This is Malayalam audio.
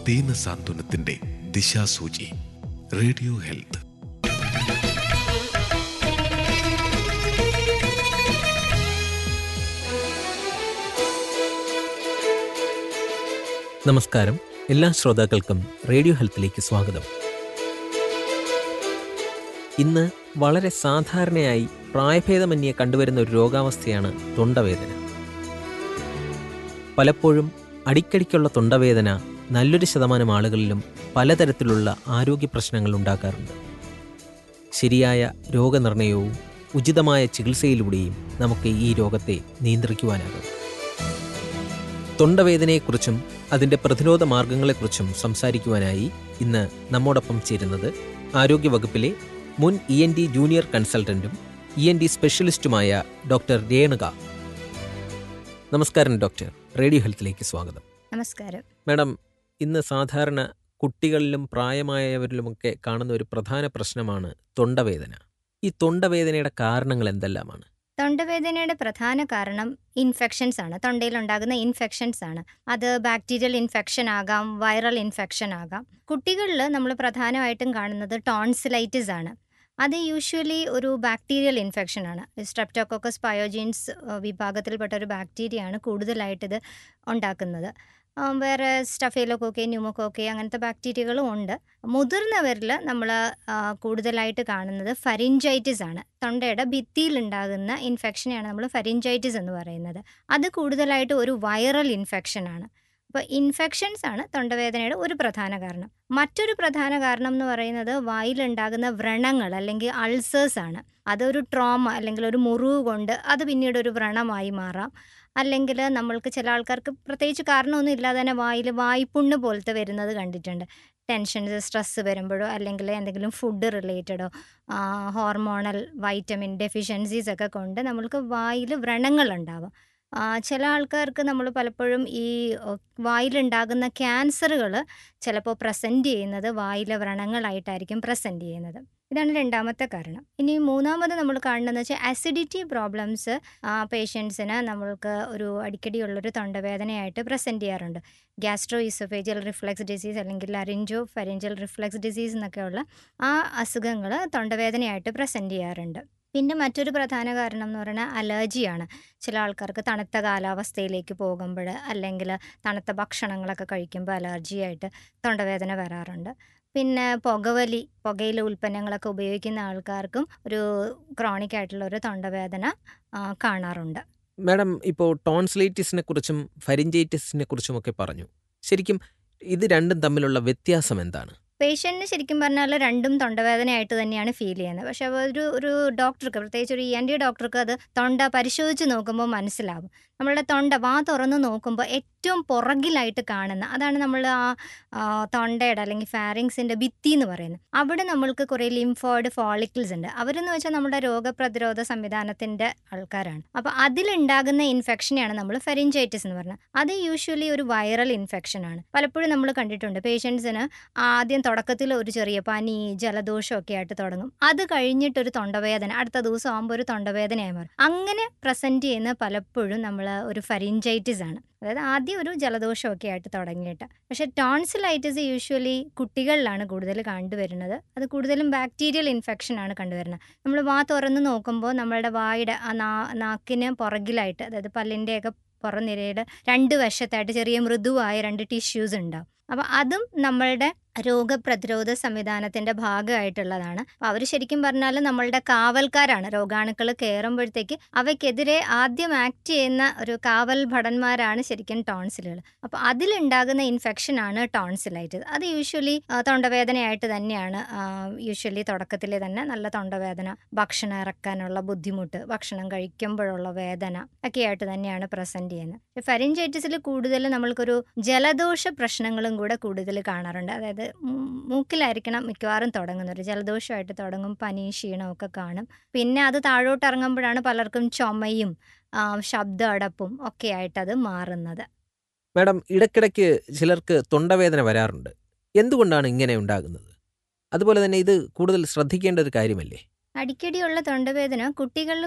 ദീന സാന്ത്വനത്തിന്റെ ദിശാസൂചി റേഡിയോ ഹെൽത്ത് നമസ്കാരം എല്ലാ ശ്രോതാക്കൾക്കും റേഡിയോ ഹെൽത്തിലേക്ക് സ്വാഗതം ഇന്ന് വളരെ സാധാരണയായി പ്രായഭേദമന്യേ കണ്ടുവരുന്ന ഒരു രോഗാവസ്ഥയാണ് തൊണ്ടവേദന പലപ്പോഴും അടിക്കടിക്കുള്ള തൊണ്ടവേദന നല്ലൊരു ശതമാനം ആളുകളിലും പലതരത്തിലുള്ള ആരോഗ്യ പ്രശ്നങ്ങൾ ഉണ്ടാക്കാറുണ്ട് ശരിയായ രോഗനിർണയവും ഉചിതമായ ചികിത്സയിലൂടെയും നമുക്ക് ഈ രോഗത്തെ നിയന്ത്രിക്കുവാനാകും തൊണ്ടവേദനയെക്കുറിച്ചും അതിൻ്റെ പ്രതിരോധ മാർഗങ്ങളെക്കുറിച്ചും സംസാരിക്കുവാനായി ഇന്ന് നമ്മോടൊപ്പം ചേരുന്നത് ആരോഗ്യവകുപ്പിലെ മുൻ ഇ എൻ ഡി ജൂനിയർ കൺസൾട്ടന്റും ഇ എൻ ഡി സ്പെഷ്യലിസ്റ്റുമായ ഡോക്ടർ രേണുക നമസ്കാരം ഡോക്ടർ റേഡിയോ ഹെൽത്തിലേക്ക് സ്വാഗതം നമസ്കാരം മാഡം ഇന്ന് സാധാരണ കുട്ടികളിലും പ്രായമായവരിലുമൊക്കെ കാണുന്ന ഒരു പ്രധാന പ്രശ്നമാണ് തൊണ്ടവേദന ഈ തൊണ്ടവേദനയുടെ കാരണങ്ങൾ എന്തെല്ലാമാണ് തൊണ്ടവേദനയുടെ പ്രധാന കാരണം ഇൻഫെക്ഷൻസ് ആണ് തൊണ്ടയിൽ ഉണ്ടാകുന്ന ഇൻഫെക്ഷൻസ് ആണ് അത് ബാക്ടീരിയൽ ഇൻഫെക്ഷൻ ആകാം വൈറൽ ഇൻഫെക്ഷൻ ആകാം കുട്ടികളിൽ നമ്മൾ പ്രധാനമായിട്ടും കാണുന്നത് ടോൺസിലൈറ്റിസ് ആണ് അത് യൂഷ്വലി ഒരു ബാക്ടീരിയൽ ഇൻഫെക്ഷൻ ആണ് സ്ട്രെപ്റ്റോക്കോക്കസ് പയോജീൻസ് വിഭാഗത്തിൽപ്പെട്ട ഒരു ബാക്ടീരിയയാണ് കൂടുതലായിട്ട് ഇത് ഉണ്ടാക്കുന്നത് ആ, വേറെ സ്റ്റഫേലോക്കോക്കെ ന്യൂമോക്കോക്കെ അങ്ങനത്തെ ബാക്ടീരിയകളും ഉണ്ട് മുതിർന്നവരിൽ നമ്മൾ കൂടുതലായിട്ട് കാണുന്നത് ഫരിഞ്ചൈറ്റിസ് ആണ് തൊണ്ടയുടെ ഭിത്തിയിൽ ഉണ്ടാകുന്ന ഇൻഫെക്ഷനെയാണ് നമ്മൾ ഫരിഞ്ചൈറ്റിസ് എന്ന് പറയുന്നത് അത് കൂടുതലായിട്ട് ഒരു വൈറൽ ഇൻഫെക്ഷൻ ആണ് അപ്പോൾ ഇൻഫെക്ഷൻസ് ആണ് തൊണ്ടവേദനയുടെ ഒരു പ്രധാന കാരണം മറ്റൊരു പ്രധാന കാരണം എന്ന് പറയുന്നത് വായിലുണ്ടാകുന്ന വ്രണങ്ങൾ അല്ലെങ്കിൽ അൾസേഴ്സ് ആണ് അതൊരു ട്രോമ അല്ലെങ്കിൽ ഒരു മുറിവ് കൊണ്ട് അത് പിന്നീട് ഒരു വ്രണമായി മാറാം അല്ലെങ്കിൽ നമ്മൾക്ക് ചില ആൾക്കാർക്ക് പ്രത്യേകിച്ച് കാരണമൊന്നും ഇല്ലാതെ തന്നെ വായിൽ വായ്പുണ്ണ് പോലത്തെ വരുന്നത് കണ്ടിട്ടുണ്ട് ടെൻഷൻസ് സ്ട്രെസ്സ് വരുമ്പോഴോ അല്ലെങ്കിൽ എന്തെങ്കിലും ഫുഡ് റിലേറ്റഡോ ഹോർമോണൽ വൈറ്റമിൻ ഡെഫിഷ്യൻസീസ് ഒക്കെ കൊണ്ട് നമ്മൾക്ക് വായിൽ വ്രണങ്ങളുണ്ടാവും ആ, ചില ആൾക്കാർക്ക് നമ്മൾ പലപ്പോഴും ഈ ഒ, വായിലുണ്ടാകുന്ന ക്യാൻസറുകൾ ചിലപ്പോൾ പ്രസൻറ്റ് ചെയ്യുന്നത് വായിലെ വ്രണങ്ങളായിട്ടായിരിക്കും പ്രസൻറ്റ് ചെയ്യുന്നത് ഇതാണ് രണ്ടാമത്തെ കാരണം ഇനി മൂന്നാമത് നമ്മൾ കാണുന്നതെന്ന് വെച്ചാൽ അസിഡിറ്റി പ്രോബ്ലംസ് പേഷ്യൻസിന് നമ്മൾക്ക് ഒരു അടിക്കടിയുള്ളൊരു തൊണ്ടവേദനയായിട്ട് പ്രസൻറ്റ് ചെയ്യാറുണ്ട് ഗ്യാസ്ട്രോ ഇസോഫേജിയൽ റിഫ്ലക്സ് ഡിസീസ് അല്ലെങ്കിൽ ലറിഞ്ചോ ഫെറിഞ്ചൽ റിഫ്ലക്സ് ഡിസീസ് എന്നൊക്കെയുള്ള ആ അസുഖങ്ങൾ തൊണ്ടവേദനയായിട്ട് പ്രസൻറ്റ് ചെയ്യാറുണ്ട് പിന്നെ മറ്റൊരു പ്രധാന കാരണം എന്ന് പറയുന്നത് അലർജിയാണ് ചില ആൾക്കാർക്ക് തണുത്ത കാലാവസ്ഥയിലേക്ക് പോകുമ്പോൾ അല്ലെങ്കിൽ തണുത്ത ഭക്ഷണങ്ങളൊക്കെ കഴിക്കുമ്പോൾ അലർജിയായിട്ട് തൊണ്ടവേദന വരാറുണ്ട് പിന്നെ പുകവലി പുകയില ഉൽപ്പന്നങ്ങളൊക്കെ ഉപയോഗിക്കുന്ന ആൾക്കാർക്കും ഒരു ക്രോണിക് ആയിട്ടുള്ള ഒരു തൊണ്ടവേദന ആ, കാണാറുണ്ട് മാഡം ഇപ്പോൾ ടോൺസിലൈറ്റിസിനെ കുറിച്ചും ഫരിഞ്ചൈറ്റിസിനെ കുറിച്ചുമൊക്കെ പറഞ്ഞു ശരിക്കും ഇത് രണ്ടും തമ്മിലുള്ള വ്യത്യാസം എന്താണ് പേഷ്യൻറ്റിന് ശരിക്കും പറഞ്ഞാൽ രണ്ടും തൊണ്ടവേദനയായിട്ട് തന്നെയാണ് ഫീൽ ചെയ്യുന്നത് പക്ഷെ ഒരു ഒരു ഡോക്ടർക്ക് പ്രത്യേകിച്ച് ഒരു ഇ എൻ ഡി ഡോക്ടർക്ക് അത് തൊണ്ട പരിശോധിച്ച് നോക്കുമ്പോൾ മനസ്സിലാവും നമ്മളുടെ തൊണ്ട വാ തുറന്ന് നോക്കുമ്പോൾ ഏറ്റവും പുറകിലായിട്ട് കാണുന്ന അതാണ് നമ്മൾ ആ ആ, തൊണ്ടയുടെ അല്ലെങ്കിൽ ഫാരിങ്സിൻ്റെ ഭിത്തി എന്ന് പറയുന്നത് അവിടെ നമ്മൾക്ക് കുറേ ലിംഫോയിഡ് ഫോളിക്കിൾസ് ഉണ്ട് അവരെന്ന് വെച്ചാൽ നമ്മുടെ രോഗപ്രതിരോധ സംവിധാനത്തിൻ്റെ ആൾക്കാരാണ് അപ്പോൾ അതിലുണ്ടാകുന്ന ഇൻഫെക്ഷനെയാണ് നമ്മൾ ഫെറിഞ്ചൈറ്റിസ് എന്ന് പറയുന്നത് അത് യൂഷ്വലി ഒരു വൈറൽ ഇൻഫെക്ഷനാണ് പലപ്പോഴും നമ്മൾ കണ്ടിട്ടുണ്ട് പേഷ്യൻസിന് ആദ്യം തുടക്കത്തിൽ ഒരു ചെറിയ പനി ജലദോഷം ഒക്കെ ആയിട്ട് തുടങ്ങും അത് കഴിഞ്ഞിട്ടൊരു തൊണ്ടവേദന അടുത്ത ദിവസം ആകുമ്പോൾ ഒരു തൊണ്ടവേദനയായി മാറും അങ്ങനെ പ്രസൻറ്റ് ചെയ്യുന്ന പലപ്പോഴും നമ്മൾ ഒരു ഫരിഞ്ചൈറ്റിസ് ആണ് അതായത് ആദ്യം ഒരു ജലദോഷമൊക്കെ ആയിട്ട് തുടങ്ങിയിട്ട് പക്ഷേ ടോൺസിലൈറ്റിസ് യൂഷ്വലി കുട്ടികളിലാണ് കൂടുതൽ കണ്ടുവരുന്നത് അത് കൂടുതലും ബാക്ടീരിയൽ ഇൻഫെക്ഷൻ ആണ് കണ്ടുവരുന്നത് നമ്മൾ വാ തുറന്ന് നോക്കുമ്പോൾ നമ്മളുടെ വായുടെ ആ നാ നാക്കിന് പുറകിലായിട്ട് അതായത് പല്ലിൻ്റെയൊക്കെ പുറംനിരയുടെ രണ്ട് വശത്തായിട്ട് ചെറിയ മൃദുവായ രണ്ട് ടിഷ്യൂസ് ഉണ്ടാവും അപ്പോൾ അതും നമ്മളുടെ രോഗപ്രതിരോധ സംവിധാനത്തിന്റെ ഭാഗമായിട്ടുള്ളതാണ് അപ്പോൾ അവർ ശരിക്കും പറഞ്ഞാൽ നമ്മളുടെ കാവൽക്കാരാണ് രോഗാണുക്കൾ കയറുമ്പോഴത്തേക്ക് അവയ്ക്കെതിരെ ആദ്യം ആക്ട് ചെയ്യുന്ന ഒരു കാവൽ ഭടന്മാരാണ് ശരിക്കും ടോൺസിലുകൾ അപ്പോൾ അതിലുണ്ടാകുന്ന ഇൻഫെക്ഷൻ ആണ് ടോൺസിലൈറ്റിസ് അത് യൂഷ്വലി തൊണ്ടവേദനയായിട്ട് തന്നെയാണ് യൂഷ്വലി തുടക്കത്തിൽ തന്നെ നല്ല തൊണ്ടവേദന ഭക്ഷണം ഇറക്കാനുള്ള ബുദ്ധിമുട്ട് ഭക്ഷണം കഴിക്കുമ്പോഴുള്ള വേദന ഒക്കെ ആയിട്ട് തന്നെയാണ് പ്രസന്റ് ചെയ്യുന്നത് ഫെറിഞ്ചൈറ്റിസിൽ കൂടുതൽ നമ്മൾക്കൊരു ജലദോഷ പ്രശ്നങ്ങളും കൂടെ കൂടുതൽ കാണാറുണ്ട് അതായത് മൂ- മൂക്കിലായിരിക്കണം മിക്കവാറും തുടങ്ങുന്നത് ഒരു ജലദോഷമായിട്ട് തുടങ്ങും പനി ക്ഷീണവും ഒക്കെ കാണും പിന്നെ അത് താഴോട്ട് ഇറങ്ങുമ്പോഴാണ് പലർക്കും ചുമയും ആ, ശബ്ദ അടപ്പും ഒക്കെ ആയിട്ട് അത് മാറുന്നത് മാഡം ഇടയ്ക്കിടയ്ക്ക് ചിലർക്ക് തൊണ്ടവേദന വരാറുണ്ട് എന്തുകൊണ്ടാണ് ഇങ്ങനെ ഉണ്ടാകുന്നത് അതുപോലെ തന്നെ ഇത് കൂടുതൽ ശ്രദ്ധിക്കേണ്ട ഒരു കാര്യമല്ലേ അടിക്കടിയുള്ള തൊണ്ടവേദന കുട്ടികളിൽ